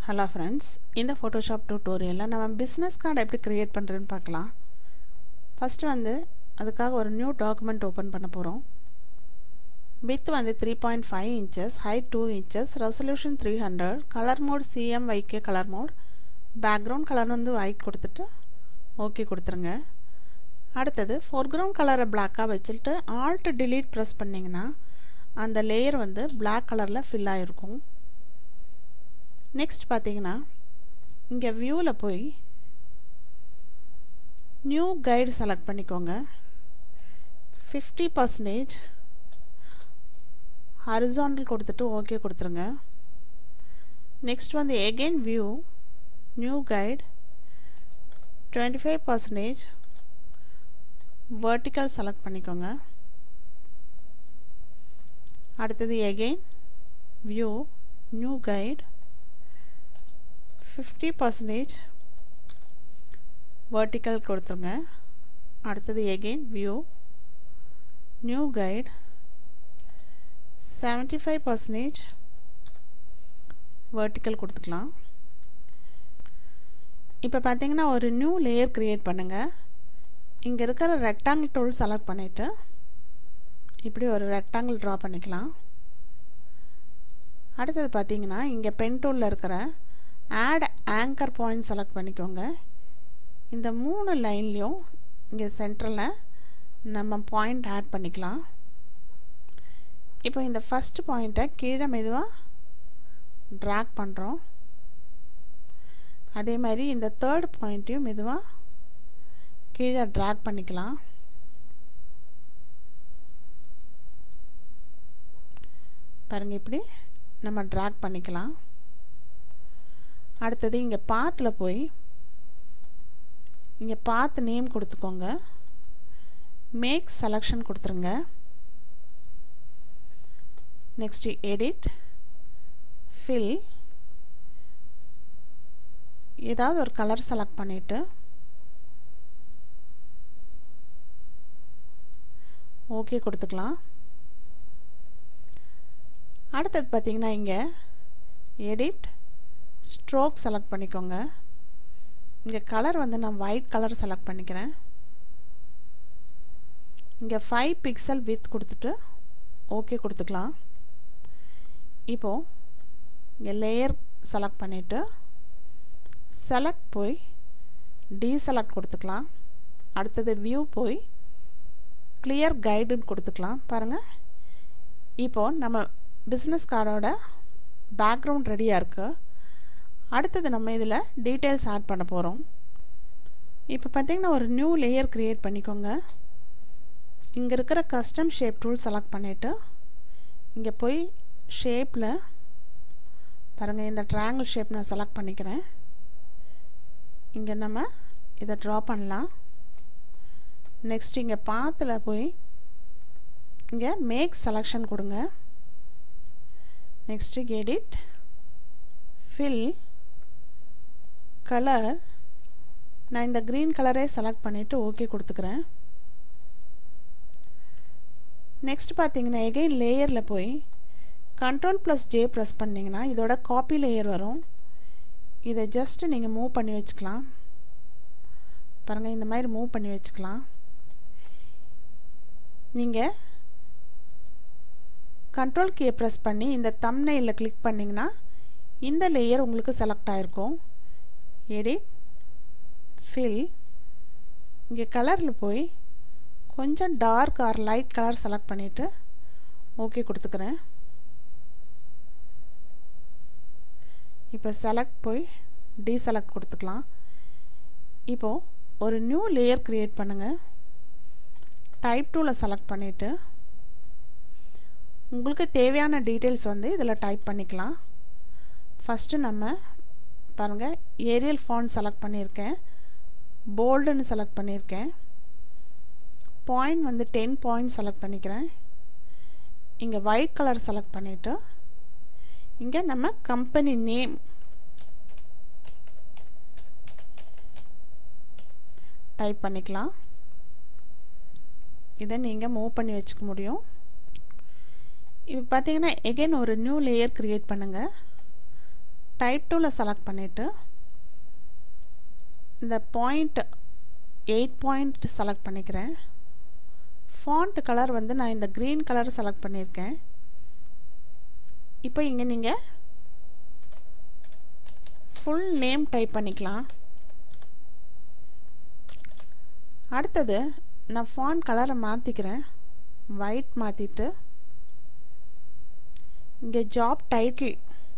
hello friends இந்த Photoshop டியூட்டோரியலில் நம்ம பிஸ்னஸ் கார்டு எப்படி க்ரியேட் பண்ணுறதுன்னு பார்க்கலாம் ஃபஸ்ட்டு வந்து அதுக்காக ஒரு நியூ டாக்குமெண்ட் ஓப்பன் பண்ண போகிறோம் வித் வந்து three point five inches height two inches resolution three hundred colour mode CMYK colour mode background colour வந்து ஒயிட் கொடுத்துட்டு ஓகே கொடுத்துருங்க அடுத்தது ஃபோர்க்ரவுண்ட் கலரை பிளாக்காக வச்சுட்டு ஆல்ட் டிலீட் ப்ரெஸ் பண்ணிங்கன்னா அந்த லேயர் வந்து பிளாக் கலரில் ஃபில் ஆகிருக்கும் நெக்ஸ்ட் பார்த்தீங்கன்னா இங்கே வியூவில் போய் நியூ கைடு செலக்ட் பண்ணிக்கோங்க ஃபிஃப்டி பர்சன்டேஜ் ஹரிசாண்டல் கொடுத்துட்டு ஓகே கொடுத்துருங்க நெக்ஸ்ட் வந்து again view new guide twenty five percentage vertical select பண்ணிக்கோங்க அடுத்தது again view new guide fifty percentage vertical கொடுத்துருங்க அடுத்தது again view new guide seventy five percentage vertical கொடுத்துக்கலாம் இப்போ பார்த்தீங்கன்னா ஒரு நியூ லேயர் க்ரியேட் பண்ணுங்கள் இங்கே இருக்கிற ரெக்டாங்கிள் டூல் செலக்ட் பண்ணிவிட்டு இப்படி ஒரு ரெக்டாங்கிள் ட்ரா பண்ணிக்கலாம் அடுத்தது பார்த்தீங்கன்னா இங்கே பென் டூலில் இருக்கிற ஆட் ஆங்கர் பாயிண்ட் செலக்ட் பண்ணிக்கோங்க இந்த மூணு லைன்லேயும் இங்கே சென்டரில் நம்ம பாயிண்ட் ஆட் பண்ணிக்கலாம் இப்போ இந்த ஃபஸ்ட் பாயிண்ட்டை கீழே மெதுவாக ட்ராக் பண்ணுறோம் அதே மாதிரி இந்த தேர்ட் பாயிண்ட்டையும் மெதுவாக கீழே ட்ராக் பண்ணிக்கலாம் பாருங்கள் இப்படி நம்ம ட்ராக் பண்ணிக்கலாம் அடுத்தது இங்கே பாத்தில் போய் இங்கே பாத் நேம் கொடுத்துக்கோங்க மேக் செலக்ஷன் கொடுத்துருங்க நெக்ஸ்ட்டு எடிட் ஃபில் ஏதாவது ஒரு கலர் செலக்ட் பண்ணிவிட்டு ஓகே கொடுத்துக்கலாம் அடுத்தது பார்த்திங்கன்னா இங்கே எடிட் ஸ்ட்ரோக் செலக்ட் பண்ணிக்கோங்க இங்கே கலர் வந்து நான் ஒயிட் கலர் செலக்ட் பண்ணிக்கிறேன் இங்கே ஃபைவ் பிக்சல் வித் கொடுத்துட்டு ஓகே கொடுத்துக்கலாம் இப்போது இங்கே லேயர் செலக்ட் பண்ணிவிட்டு செலக்ட் போய் டீசெலக்ட் கொடுத்துக்கலாம் அடுத்தது வியூ போய் கிளியர் கைடுன்னு கொடுத்துக்கலாம் பாருங்கள் இப்போது நம்ம பிஸ்னஸ் கார்டோட பேக்ரவுண்ட் ரெடியாக இருக்குது அடுத்தது நம்ம இதில் டீட்டெயில்ஸ் ஆட் பண்ண போகிறோம் இப்போ பார்த்திங்கன்னா ஒரு நியூ லேயர் க்ரியேட் பண்ணிக்கோங்க இங்கே இருக்கிற கஸ்டம் ஷேப் டூல் செலக்ட் பண்ணிவிட்டு இங்கே போய் ஷேப்பில் பாருங்கள் இந்த ட்ரையாங்கிள் ஷேப் நான் செலக்ட் பண்ணிக்கிறேன் இங்கே நம்ம இதை ட்ரா பண்ணலாம் நெக்ஸ்ட் இங்கே பாத்தில் போய் இங்கே மேக் செலக்ஷன் கொடுங்க நெக்ஸ்ட்டு எடிட் ஃபில் கலர் நான் இந்த க்ரீன் கலரே செலக்ட் பண்ணிவிட்டு ஓகே கொடுத்துக்கிறேன் நெக்ஸ்ட் பார்த்தீங்கன்னா எகெயின் லேயரில் போய் கண்ட்ரோல் ப்ளஸ் ஜே ப்ரெஸ் பண்ணிங்கன்னா இதோட காப்பி லேயர் வரும் இதை ஜஸ்ட்டு நீங்கள் மூவ் பண்ணி வச்சுக்கலாம் பாருங்கள் இந்த மாதிரி மூவ் பண்ணி வச்சுக்கலாம் நீங்கள் கண்ட்ரோல் கீயை ப்ரெஸ் பண்ணி இந்த தம்னையில் கிளிக் பண்ணிங்கன்னா இந்த லேயர் உங்களுக்கு செலக்ட் ஆகிருக்கும் எடிட் ஃபில் இங்கே கலரில் போய் கொஞ்சம் dark or light colour select பண்ணிவிட்டு ஓகே கொடுத்துக்கிறேன் இப்போ செலக்ட் போய் டீசெலக்ட் கொடுத்துக்கலாம் இப்போது ஒரு நியூ லேயர் க்ரியேட் பண்ணுங்கள் டைப் டூவில் செலக்ட் பண்ணிவிட்டு உங்களுக்கு தேவையான டீட்டெயில்ஸ் வந்து இதில் டைப் பண்ணிக்கலாம் ஃபஸ்ட்டு நம்ம பாருங்கள் ஏரியல் ஃபாண்ட் செலக்ட் பண்ணியிருக்கேன் போல்டுன்னு செலக்ட் பண்ணியிருக்கேன் பாயிண்ட் வந்து டென் பாயிண்ட் செலக்ட் பண்ணிக்கிறேன் இங்கே ஒயிட் கலர் செலக்ட் பண்ணிவிட்டு இங்கே நம்ம கம்பெனி நேம் டைப் பண்ணிக்கலாம் இதை நீங்கள் மூவ் பண்ணி வச்சுக்க முடியும் இப்போ பார்த்தீங்கன்னா எகைன் ஒரு நியூ லேயர் க்ரியேட் பண்ணுங்கள் டைப் டூவில் செலக்ட் பண்ணிவிட்டு இந்த பாயிண்ட் எயிட் பாயிண்ட் செலக்ட் பண்ணிக்கிறேன் ஃபாண்ட் கலர் வந்து நான் இந்த க்ரீன் கலர் செலக்ட் பண்ணியிருக்கேன் இப்போ இங்கே நீங்கள் ஃபுல் நேம் டைப் பண்ணிக்கலாம் அடுத்தது நான் ஃபாண்ட் கலரை மாற்றிக்கிறேன் ஒயிட் மாற்றிட்டு இங்கே ஜாப் டைட்டில்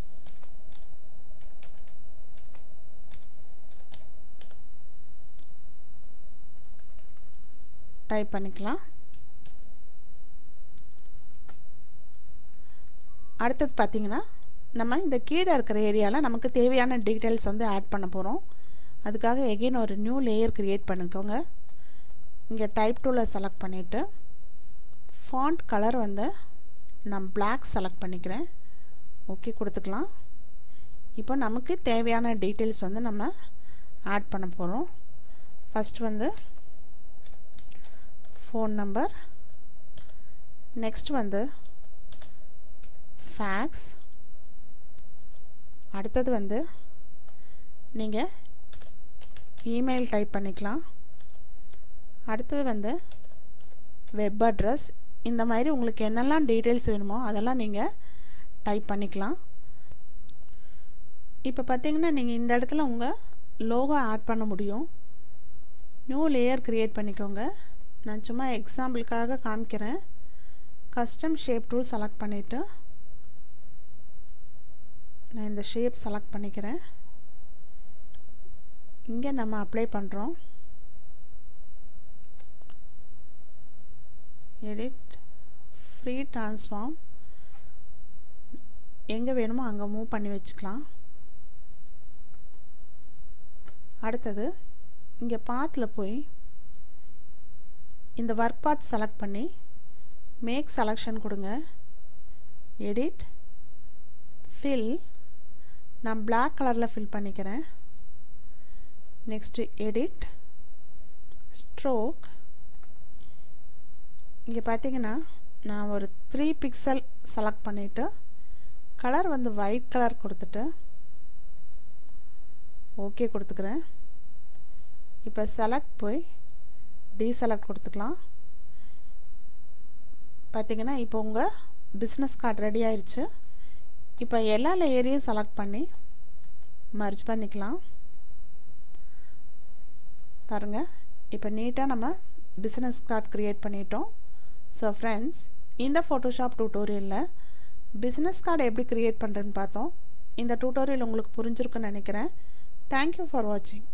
டைப் பண்ணிக்கலாம் அடுத்தது பார்த்தீங்கன்னா நம்ம இந்த கீழே இருக்கிற ஏரியாவில் நமக்கு தேவையான டீட்டெயில்ஸ் வந்து ஆட் பண்ண போகிறோம் அதுக்காக எகெயின் ஒரு நியூ லேயர் க்ரியேட் பண்ணிக்கோங்க இங்கே டைப் டூவில் செலக்ட் பண்ணிவிட்டு ஃபாண்ட் கலர் வந்து நான் பிளாக் செலக்ட் பண்ணிக்கிறேன் ஓகே கொடுத்துக்கலாம் இப்போ நமக்கு தேவையான டீட்டெயில்ஸ் வந்து நம்ம ஆட் பண்ண போகிறோம் ஃபஸ்ட் வந்து ஃபோன் நம்பர் நெக்ஸ்ட் வந்து ஃபேக்ஸ் அடுத்தது வந்து நீங்கள் இமெயில் டைப் பண்ணிக்கலாம் அடுத்தது வந்து வெப் அட்ரஸ் இந்த மாதிரி உங்களுக்கு என்னெல்லாம் டீட்டெயில்ஸ் வேணுமோ அதெல்லாம் நீங்கள் டைப் பண்ணிக்கலாம் இப்போ பார்த்தீங்கன்னா நீங்கள் இந்த இடத்துல உங்கள் லோகோ ஆட் பண்ண முடியும் நியூ லேயர் க்ரியேட் பண்ணிக்கோங்க நான் சும்மா எக்ஸாம்பிளுக்காக காமிக்கிறேன் கஸ்டம் ஷேப் டூல் செலக்ட் பண்ணிவிட்டு நான் இந்த ஷேப் செலக்ட் பண்ணிக்கிறேன் இங்கே நம்ம அப்ளை பண்ணுறோம் எடிட் ஃப்ரீ ட்ரான்ஸ்ஃபார்ம் எங்கே வேணுமோ அங்கே மூவ் பண்ணி வச்சுக்கலாம் அடுத்தது இங்கே பாத்தில் போய் இந்த ஒர்க் பாத் செலக்ட் பண்ணி மேக் செலக்ஷன் கொடுங்க எடிட் ஃபில் நான் பிளாக் கலரில் ஃபில் பண்ணிக்கிறேன் நெக்ஸ்ட்டு எடிட் ஸ்ட்ரோக் இங்கே பார்த்தீங்கன்னா நான் ஒரு த்ரீ பிக்சல் செலக்ட் பண்ணிவிட்டு கலர் வந்து ஒயிட் கலர் கொடுத்துட்டு ஓகே கொடுத்துக்கிறேன் இப்போ செலக்ட் போய் டீசெலக்ட் கொடுத்துக்கலாம் பார்த்தீங்கன்னா இப்போ உங்கள் பிஸ்னஸ் கார்டு ரெடி ஆயிடுச்சு இப்போ எல்லா லேயரையும் செலக்ட் பண்ணி மர்ஜ் பண்ணிக்கலாம் பாருங்கள் இப்போ நீட்டாக நம்ம பிஸ்னஸ் கார்டு க்ரியேட் பண்ணிட்டோம் ஸோ ஃப்ரெண்ட்ஸ் இந்த ஃபோட்டோஷாப் டியூட்டோரியலில் பிஸ்னஸ் கார்டு எப்படி க்ரியேட் பண்ணுறேன்னு பார்த்தோம் இந்த டியூட்டோரியல் உங்களுக்கு புரிஞ்சிருக்குன்னு நினைக்கிறேன் தேங்க்யூ ஃபார் வாட்சிங்